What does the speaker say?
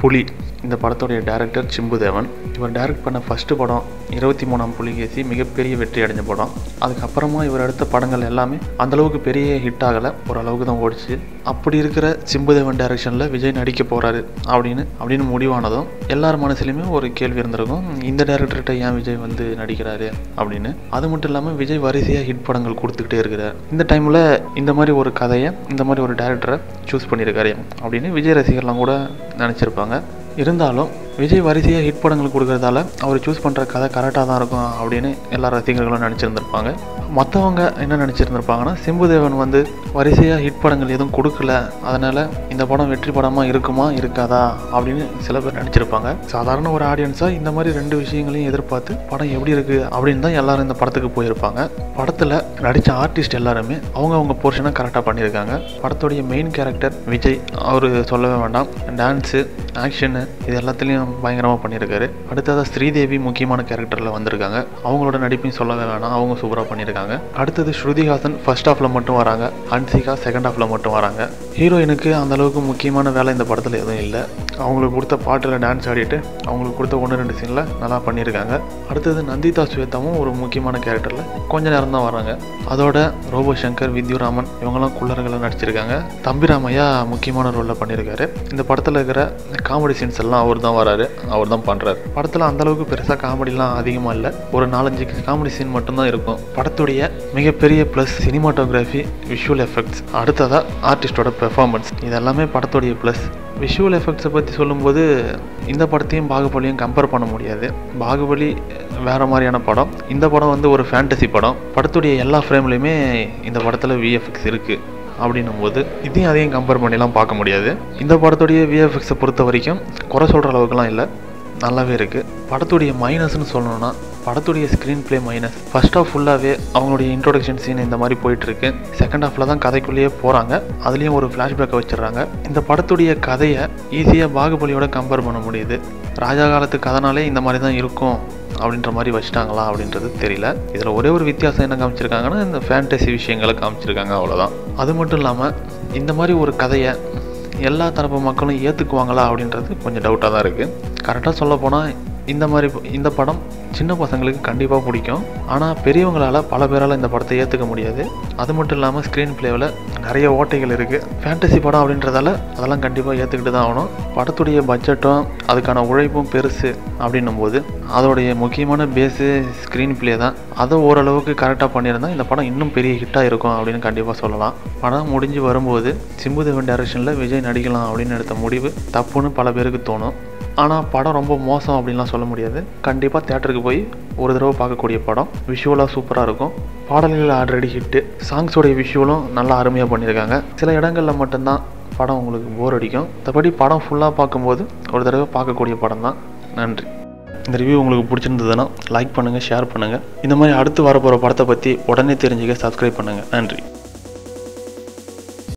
புலி இந்த படத்துடைய டைரக்டர் சிம்புதேவன் இவர் டைரக்ட் பண்ண ஃபஸ்ட்டு படம் இருபத்தி மூணாம் புலிகேசி மிகப்பெரிய வெற்றி அடைஞ்ச படம் அதுக்கப்புறமா இவர் எடுத்த படங்கள் எல்லாமே அந்தளவுக்கு பெரிய ஹிட் ஆகலை ஓரளவுக்கு தான் ஓடிச்சு அப்படி இருக்கிற சிம்புதேவன் டைரக்ஷனில் விஜய் நடிக்க போகிறாரு அப்படின்னு அப்படின்னு முடிவானதும் எல்லார் மனசுலையுமே ஒரு கேள்வி இருந்திருக்கும் இந்த டேரக்டர்கிட்ட ஏன் விஜய் வந்து நடிக்கிறாரு அப்படின்னு அது மட்டும் இல்லாமல் விஜய் வரிசையாக ஹிட் படங்கள் கொடுத்துக்கிட்டே இருக்கிறார் இந்த டைமில் இந்த மாதிரி ஒரு கதையை இந்த மாதிரி ஒரு டேரக்டரை சூஸ் பண்ணியிருக்காரு அப்படின்னு விஜய் ரசிகர்லாம் கூட நினச்சிருப்பாங்க இருந்தாலும் விஜய் வரிசையாக ஹிட் படங்கள் கொடுக்கறதால அவர் சூஸ் பண்ணுற கதை கரெக்டாக தான் இருக்கும் அப்படின்னு எல்லா ரசிகர்களும் நினச்சிருந்துருப்பாங்க மற்றவங்க என்ன நினச்சிருந்துருப்பாங்கன்னா சிம்புதேவன் வந்து வரிசையாக ஹிட் படங்கள் எதுவும் கொடுக்கல அதனால் இந்த படம் வெற்றி படமாக இருக்குமா இருக்காதா அப்படின்னு சில பேர் நினச்சிருப்பாங்க சாதாரண ஒரு ஆடியன்ஸாக இந்த மாதிரி ரெண்டு விஷயங்களையும் எதிர்பார்த்து படம் எப்படி இருக்குது அப்படின்னு தான் எல்லாரும் இந்த படத்துக்கு போயிருப்பாங்க படத்தில் நடித்த ஆர்டிஸ்ட் எல்லாருமே அவங்க அவங்க போர்ஷனை கரெக்டாக பண்ணியிருக்காங்க படத்துடைய மெயின் கேரக்டர் விஜய் அவர் சொல்லவே வேண்டாம் டான்ஸு ஆக்ஷனு இது எல்லாத்துலேயும் பயங்கரமாக பண்ணியிருக்காரு அடுத்ததாக ஸ்ரீதேவி முக்கியமான கேரக்டரில் வந்திருக்காங்க அவங்களோட நடிப்பையும் சொல்லவே வேணாம் அவங்க சூப்பராக பண்ணியிருக்காங்க அடுத்தது ஸ்ருதிஹாசன் ஃபர்ஸ்ட் ஹாஃபில் மட்டும் வராங்க ஹன்சிகா செகண்ட் ஹாஃபில் மட்டும் வராங்க ஹீரோயினுக்கு அந்த அளவுக்கு முக்கியமான வேலை இந்த படத்தில் எதுவும் இல்லை அவங்களுக்கு கொடுத்த பாட்டில் டான்ஸ் ஆடிட்டு அவங்களுக்கு கொடுத்த ஒன்று ரெண்டு சீனில் நல்லா பண்ணியிருக்காங்க அடுத்தது நந்திதா ஸ்வேதாவும் ஒரு முக்கியமான கேரக்டரில் கொஞ்ச நேரம் தான் வராங்க அதோட ரோபோ சங்கர் வித்யுராமன் இவங்கெல்லாம் குள்ளர்களை நடிச்சிருக்காங்க தம்பிராமையா முக்கியமான ரோலில் பண்ணியிருக்காரு இந்த படத்தில் இருக்கிற காமெடி சீன்ஸ் எல்லாம் அவர் தான் வராரு அவர் தான் பண்ணுறாரு படத்தில் அந்தளவுக்கு பெருசாக காமெடிலாம் அதிகமாக இல்லை ஒரு நாலஞ்சு காமெடி சீன் மட்டும்தான் இருக்கும் படத்துடைய மிகப்பெரிய ப்ளஸ் சினிமாட்டோகிராஃபி விஷுவல் எஃபெக்ட்ஸ் அடுத்ததாக ஆர்டிஸ்டோட பெர்ஃபார்மன்ஸ் இதெல்லாமே படத்துடைய ப்ளஸ் விஷுவல் எஃபெக்ட்ஸை பற்றி சொல்லும்போது இந்த படத்தையும் பாகுபலியும் கம்பேர் பண்ண முடியாது பாகுபலி வேறு மாதிரியான படம் இந்த படம் வந்து ஒரு ஃபேண்டசி படம் படத்துடைய எல்லா ஃப்ரேம்லேயுமே இந்த படத்தில் விஎஃப்எக்ஸ் இருக்குது அப்படின்னும் போது இதையும் அதையும் கம்பேர் பண்ணிலாம் பார்க்க முடியாது இந்த படத்துடைய விஎஃப்எக்ஸை பொறுத்த வரைக்கும் குறை சொல்கிற அளவுக்குலாம் இல்லை நல்லாவே இருக்குது படத்துடைய மைனஸ்னு சொல்லணும்னா படத்துடைய screenplay minus first half ஃபுல்லாகவே அவங்களுடைய இன்ட்ரோடக்ஷன் சீன் இந்த மாதிரி போயிட்டுருக்கு செகண்ட் ஹாஃபில் தான் கதைக்குள்ளேயே போகிறாங்க அதுலேயும் ஒரு ஃப்ளாஷ்பேக்கை வச்சிடுறாங்க இந்த படத்துடைய கதையை ஈஸியாக பாகுபலியோட கம்பேர் பண்ண முடியுது ராஜா காலத்து கதைனாலே இந்த மாதிரி தான் இருக்கும் அப்படின்ற மாதிரி வச்சுட்டாங்களா அப்படின்றது தெரியல இதில் ஒரே ஒரு வித்தியாசம் என்ன காமிச்சிருக்காங்கன்னா இந்த ஃபேண்டசி விஷயங்களை காமிச்சிருக்காங்க அவ்வளோதான் அது மட்டும் இல்லாமல் இந்த மாதிரி ஒரு கதையை எல்லா தரப்பு மக்களும் ஏற்றுக்குவாங்களா அப்படின்றது கொஞ்சம் டவுட்டாக தான் இருக்குது கரெக்டாக சொல்ல போனால் இந்த மாதிரி இந்த படம் சின்ன பசங்களுக்கு கண்டிப்பாக பிடிக்கும் ஆனால் பெரியவங்களால் பல பேரால் இந்த படத்தை ஏற்றுக்க முடியாது அது மட்டும் இல்லாமல் ஸ்க்ரீன் பிளேவில் நிறைய ஓட்டைகள் இருக்குது ஃபேண்டசி படம் அப்படின்றதால அதெல்லாம் கண்டிப்பாக ஏற்றுக்கிட்டு தான் ஆகணும் படத்துடைய பட்ஜெட்டும் அதுக்கான உழைப்பும் பெருசு அப்படின்னும் போது அதோடைய முக்கியமான பேஸு ஸ்க்ரீன் பிளே தான் அதை ஓரளவுக்கு கரெக்டாக பண்ணியிருந்தால் இந்த படம் இன்னும் பெரிய ஹிட்டாக இருக்கும் அப்படின்னு கண்டிப்பாக சொல்லலாம் படம் முடிஞ்சு வரும்போது சிம்புதேவன் டைரக்ஷனில் விஜய் நடிக்கலாம் அப்படின்னு எடுத்த முடிவு தப்புன்னு பல பேருக்கு தோணும் ஆனால் படம் ரொம்ப மோசம் அப்படின்லாம் சொல்ல முடியாது கண்டிப்பாக தேட்டருக்கு போய் ஒரு தடவை பார்க்கக்கூடிய படம் விஷுவலாக சூப்பராக இருக்கும் பாடல்கள் ஆல்ரெடி ஹிட்டு சாங்ஸோடைய விஷுவலும் நல்லா அருமையாக பண்ணியிருக்காங்க சில இடங்களில் மட்டும்தான் படம் உங்களுக்கு போர் அடிக்கும் மற்றபடி படம் ஃபுல்லாக பார்க்கும்போது ஒரு தடவை பார்க்கக்கூடிய படம் தான் நன்றி இந்த ரிவ்யூ உங்களுக்கு பிடிச்சிருந்ததுன்னா லைக் பண்ணுங்கள் ஷேர் பண்ணுங்கள் இந்த மாதிரி அடுத்து வரப்போகிற படத்தை பற்றி உடனே தெரிஞ்சுக்க சப்ஸ்கிரைப் பண்ணுங்கள் நன்றி